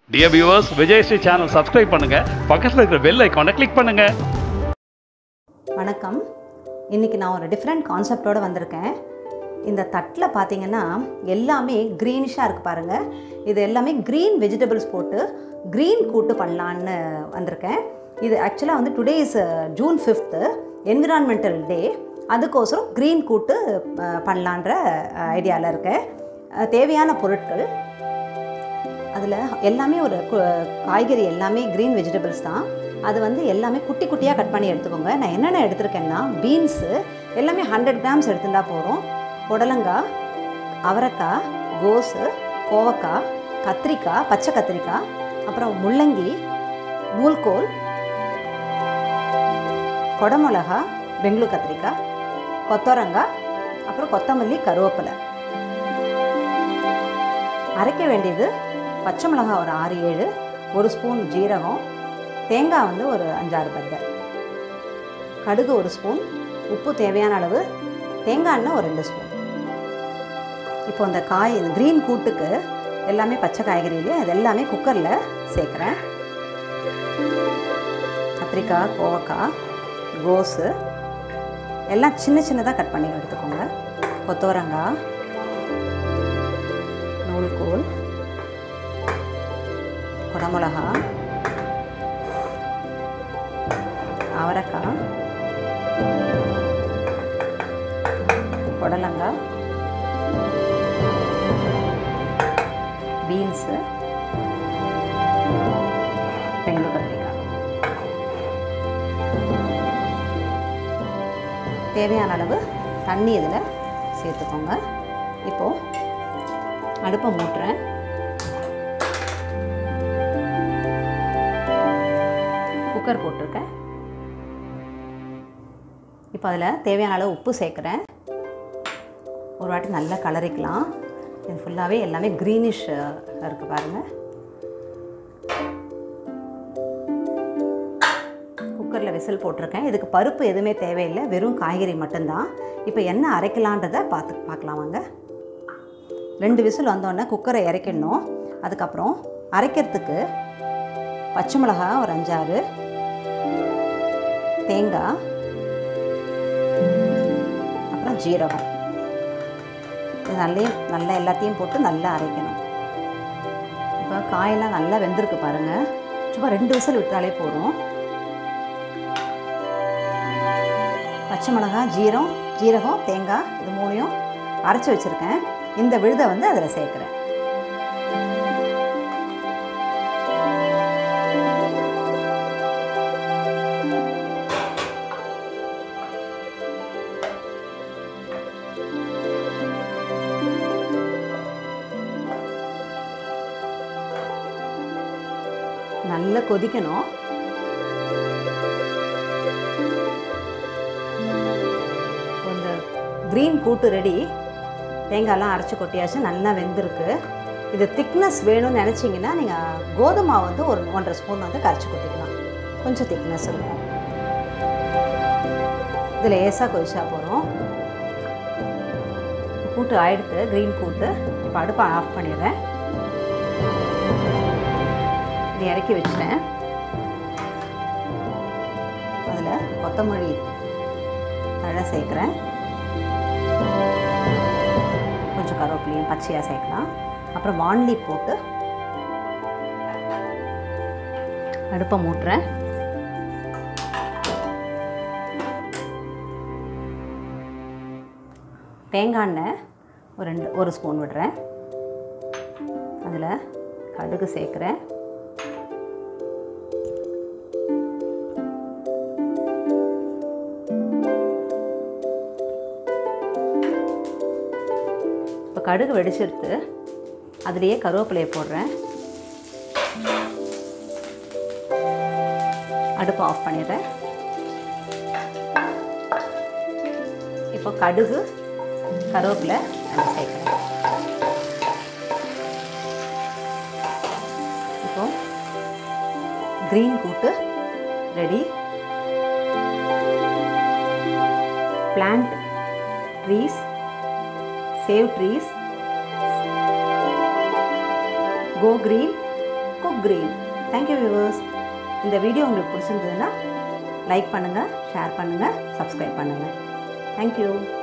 dear viewers Vijayasri channel subscribe பண்ணுங்க பக்கத்தில் இருக்கிற பெல் ஐக்கானை கிளிக் பண்ணுங்க வணக்கம் இன்றைக்கி நான் ஒரு டிஃப்ரெண்ட் கான்செப்டோடு வந்திருக்கேன் இந்த தட்டில் பார்த்தீங்கன்னா எல்லாமே க்ரீனிஷாக இருக்குது பாருங்கள் இது எல்லாமே க்ரீன் வெஜிடபிள்ஸ் போட்டு க்ரீன் கூட்டு பண்ணலான்னு வந்திருக்கேன் இது ஆக்சுவலாக வந்து today is June fifth environmental day அதுக்கோசரம் க்ரீன் கூட்டு அஹ், பண்ணலான்ற ஐடியாவில் இருக்கேன் அஹ், தேவையான பொருட்கள் அதில் எல்லாமே ஒரு கு- காய்கறி எல்லாமே க்ரீன் வெஜிடபிள்ஸ் தான் அது வந்து எல்லாமே குட்டி குட்டியாக கட் பண்ணி எடுத்துக்கோங்க நான் என்னென்ன எடுத்திருக்கேன்னா பீன்ஸு எல்லாமே ஹண்ட்ரட் கிராம்ஸ் எடுத்துட்டா போகிறோம் புடலங்காய் அவரைக்காய் கோஸு கோவக்காய் கத்திரிக்காய் பச்சை கத்திரிக்காய் அப்புறம் முள்ளங்கி நூல்கோல் கொடமிளகா பெங்களூர் கத்திரிக்காய் கொத்தவரங்காய் அப்புறம் கொத்தமல்லி கருவேப்பிலை அரைக்க வேண்டியது பச்சை மிளகாய் ஒரு ஆறு ஏழு ஒரு ஸ்பூன் ஜீரகம் தேங்காய் வந்து ஒரு அஞ்சாறு பத்தை கடுகு ஒரு ஸ்பூன் உப்பு தேவையான அளவு தேங்காய் எண்ணெய் ஒரு ரெண்டு ஸ்பூன் இப்போ இந்த காய் இந்த க்ரீன் கூட்டுக்கு எல்லாமே பச்சை காய்கறியிலே அது எல்லாமே குக்கரில் சேர்க்குறேன் கத்திரிக்காய் கோவக்காய் கோஸு எல்லாம் சின்ன சின்னதாக கட் பண்ணி எடுத்துக்கோங்க கொத்தவரங்காய் நூல்கோல் குடமிளகா அவரைக்காய் புடலங்காய் பீன்ஸு பெங்களூர் கத்திரிக்காய் தேவையான அளவு தண்ணி இதில் சேர்த்துக்கோங்க இப்போது அடுப்பை மூட்டுறேன் குக்கர் போட்டிருக்கேன் இப்போ அதில் தேவையான அளவு உப்பு சேர்க்குறேன் ஒரு வாட்டி நல்லா கலரிக்கலாம் இது ஃபுல்லாகவே எல்லாமே க்ரீனிஷ் இருக்குது பாருங்கள் குக்கரில் விசில் போட்டிருக்கேன் இதுக்கு பருப்பு எதுவுமே தேவையில்லை வெறும் காய்கறி மட்டும்தான் இப்போ என்ன அரைக்கலான்றதை பார்த்து பார்க்கலாம் வாங்க ரெண்டு விசில் வந்தோடனே குக்கரை இறக்கிடணும் அதுக்கப்புறம் அரைக்கிறதுக்கு பச்சை மிளகாய் ஒரு அஞ்சாறு தேங்காய் அப்புறம் ஜீரகம் இது நல்லே நல்லா எல்லாத்தையும் போட்டு நல்லா அரைக்கணும் இப்போ காயெல்லாம் நல்லா வெந்திருக்கு பாருங்கள் சும்மா ரெண்டு விசில் விட்டாலே போதும் பச்சை மிளகாய் ஜீரம் ஜீரகம் தேங்காய் இது மூணையும் அரைச்சி வச்சுருக்கேன் இந்த விழுதை வந்து அதில் சேர்க்குறேன் நல்லா கொதிக்கணும் இந்த க்ரீன் கூட்டு ரெடி தேங்காய்லாம் அரைச்சி கொட்டியாச்சு நல்லா வெந்திருக்கு இது திக்னஸ் வேணும்னு நினச்சிங்கன்னா நீங்கள் கோதுமை மாவு வந்து ஒரு ஒன்றரை ஸ்பூன் வந்து கரைச்சி கொட்டிக்கலாம் கொஞ்சம் திக்னஸ் இருக்கும் இதில் லேசாக கொதிச்சா போகிறோம் கூட்டு ஆயிடுத்து க்ரீன் கூட்டு இப்போ அடுப்பை ஆஃப் பண்ணிடுறேன் இது இறக்கி வச்சுட்டேன் அதில் கொத்தமல்லி தழை சேர்க்குறேன் கொஞ்சம் கருவேப்பிலையும் பச்சையாக சேர்க்கலாம் அப்புறம் வான்லி போட்டு அடுப்பை மூட்டுறேன் தேங்காய் எண்ணெய் ஒரு ரெண்டு ஒரு ஸ்பூன் விடுறேன் அதில் கடுகு சேர்க்குறேன் இப்போ கடுகு வெடிச்சிருத்து அதுலேயே கருவேப்பிலையை போடுறேன் அடுப்பை ஆஃப் பண்ணிடுறேன் இப்போ கடுகு கருவேப்பிலை அதில் சேர்க்குறேன் இப்போ green kootu ready plant trees save trees go green cook green thank you viewers இந்த வீடியோ உங்களுக்கு பிடிச்சிருந்ததுன்னா லைக் பண்ணுங்கள் ஷேர் பண்ணுங்கள் சப்ஸ்கிரைப் பண்ணுங்கள் தேங்க்யூ